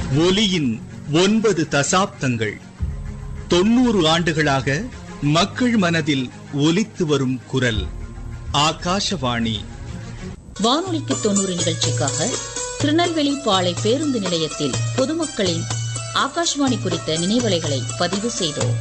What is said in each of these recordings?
ஒலியின் ஒன்பது தசாப்தங்கள் தொண்ணூறு ஆண்டுகளாக மக்கள் மனதில் ஒலித்து வரும் குரல் ஆகாஷவாணி வானொலிக்கு தொண்ணூறு நிகழ்ச்சிக்காக திருநெல்வேலி பாளை பேருந்து நிலையத்தில் பொதுமக்களின் ஆகாஷ்வாணி குறித்த நினைவலைகளை பதிவு செய்தோம்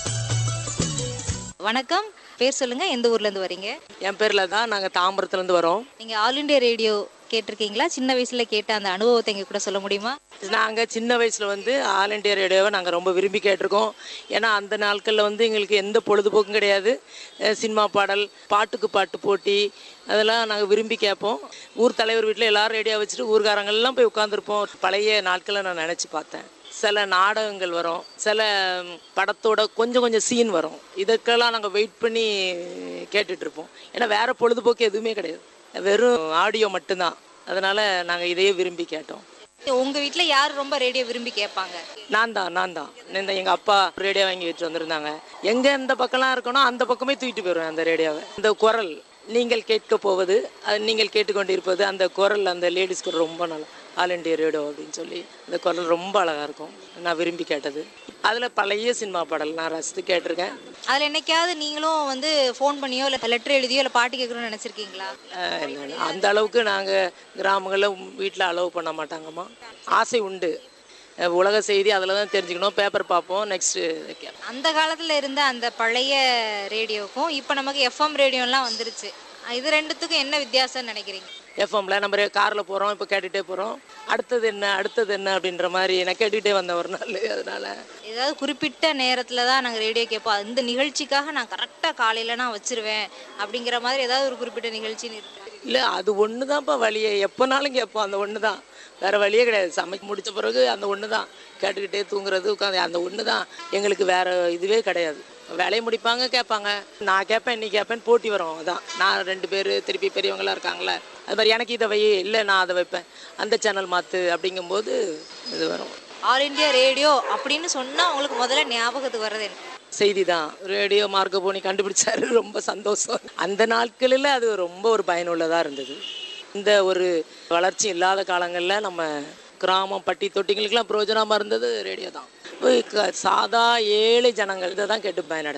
வணக்கம் பேர் சொல்லுங்க எந்த ஊர்ல இருந்து வரீங்க என் பேரில் தான் நாங்கள் தாம்பரத்துலேருந்து வரோம் நீங்க ஆல் இண்டியா ரேடியோ கேட்டிருக்கீங்களா சின்ன வயசுல கேட்ட அந்த அனுபவத்தை எங்க கூட சொல்ல முடியுமா நாங்கள் சின்ன வயசில் வந்து ஆல் இண்டியா ரேடியோவை நாங்கள் ரொம்ப விரும்பி கேட்டிருக்கோம் ஏன்னா அந்த நாட்களில் வந்து எங்களுக்கு எந்த பொழுதுபோக்கும் கிடையாது அஹ் சினிமா பாடல் பாட்டுக்கு பாட்டு போட்டி அதெல்லாம் நாங்கள் விரும்பி கேட்போம் ஊர் தலைவர் வீட்டில் எல்லாரும் ரேடியோ வச்சுட்டு ஊர்காரங்கள்லாம் போய் உட்காந்துருப்போம் பழைய நாட்களை நான் நினச்சி பார்த்தேன் சில நாடகங்கள் வரும் சில ம், படத்தோட கொஞ்சம் கொஞ்சம் சீன் வரும் இதுக்கெல்லாம் நாங்கள் வெயிட் பண்ணி கேட்டுட்டு இருப்போம் ஏன்னா வேற பொழுதுபோக்கு எதுவுமே கிடையாது வெறும் ஆடியோ மட்டும்தான் அதனால நாங்கள் இதையே விரும்பி கேட்டோம் உங்க வீட்ல யார் ரொம்ப ரேடியோ விரும்பி கேட்பாங்க நான் தான் நான் தான் இந்த எங்கள் அப்பா ரேடியோ வாங்கி வச்சு வந்திருந்தாங்க எங்கே எந்த பக்கம்லாம் இருக்கணும் அந்த பக்கமே தூக்கிட்டு போயிடுவேன் அந்த ரேடியோவை இந்த குரல் நீங்கள் கேட்க போவது அது நீங்கள் கேட்டுக்கொண்டிருப்பது அந்த குரல் அந்த லேடிஸ் குரல் ரொம்ப நல்லா ஆல் இண்டியா ரேடியோ அப்படின்னு சொல்லி அந்த குரல் ரொம்ப அழகாக இருக்கும் நான் விரும்பி கேட்டது அதில் பழைய சினிமா பாடல் நான் ரசித்து கேட்டிருக்கேன் அதுல என்னைக்காவது நீங்களும் வந்து ஃபோன் பண்ணியோ இல்ல லெட்டர் எழுதியோ இல்ல பாட்டு கேட்கணும்னு நினைச்சிருக்கீங்களா அஹ் இல்ல, அந்த அளவுக்கு நாங்கள் கிராமங்களில் வீட்டில் அலோவ் பண்ண மாட்டாங்கம்மா ஆசை உண்டு அஹ் உலக செய்தி அதில் தான் தெரிஞ்சுக்கணும் பேப்பர் பார்ப்போம் நெக்ஸ்ட்டு அந்த காலத்துல இருந்த அந்த பழைய ரேடியோக்கும் இப்போ நமக்கு எஃப்எம் ரேடியோலாம் வந்துருச்சு இது ரெண்டுத்துக்கும் என்ன வித்தியாசம்னு நினைக்கிறீங்க எஃப்எம்ல நம்ம காரில் போகிறோம் இப்போ கேட்டுகிட்டே போகிறோம் அடுத்தது என்ன அடுத்தது என்ன அப்படின்ற மாதிரி நான் கேட்டுக்கிட்டே வந்தேன் ஒரு நாள் அதனால ஏதாவது குறிப்பிட்ட நேரத்துல தான் நாங்கள் ரேடியோ கேட்போம் இந்த நிகழ்ச்சிக்காக நான் கரெக்டாக காலையில நான் வச்சிருவேன் அப்படிங்கிற மாதிரி ஏதாவது ஒரு குறிப்பிட்ட நிகழ்ச்சின்னு இருக்கு இல்லை அது ஒன்று தான்ப்பா வழியே எப்போனாலும் கேட்போம் அந்த ஒன்று தான் வேறு வழியே கிடையாது சமைக்க முடிச்ச பிறகு அந்த ஒன்று தான் கேட்டுக்கிட்டே தூங்குறது உட்காந்து அந்த ஒன்று தான் எங்களுக்கு வேறு இதுவே கிடையாது வேலையை முடிப்பாங்க கேட்பாங்க நான் கேட்பேன் நீ கேட்பேன் போட்டி வரும் அதான் நான் ரெண்டு பேர் திருப்பி பெரியவங்களாம் இருக்காங்களே அது மாதிரி எனக்கு இதை வை இல்லை நான் அதை வைப்பேன் அந்த சேனல் மாற்று அப்படிங்கும்போது இது வரும் ஆல் இந்தியா ரேடியோ அப்படின்னு சொன்னா உங்களுக்கு முதல்ல ஞாபகத்துக்கு வர்றது என்ன செய்தி தான் ரேடியோ மார்க்கபோனி கண்டுபிடிச்சாரு ரொம்ப சந்தோஷம் அந்த நாட்களில் அது ரொம்ப ஒரு பயனுள்ளதாக இருந்தது இந்த ஒரு வளர்ச்சி இல்லாத காலங்களில் நம்ம கிராமம் பட்டி தொட்டிங்களுக்கெல்லாம் பிரயோஜனமாக இருந்தது ரேடியோ தான் இப்ப க- சாதா ஏழை ஜனங்கள் இதை தான் கேட்டு பயனடைஞ்சாங்க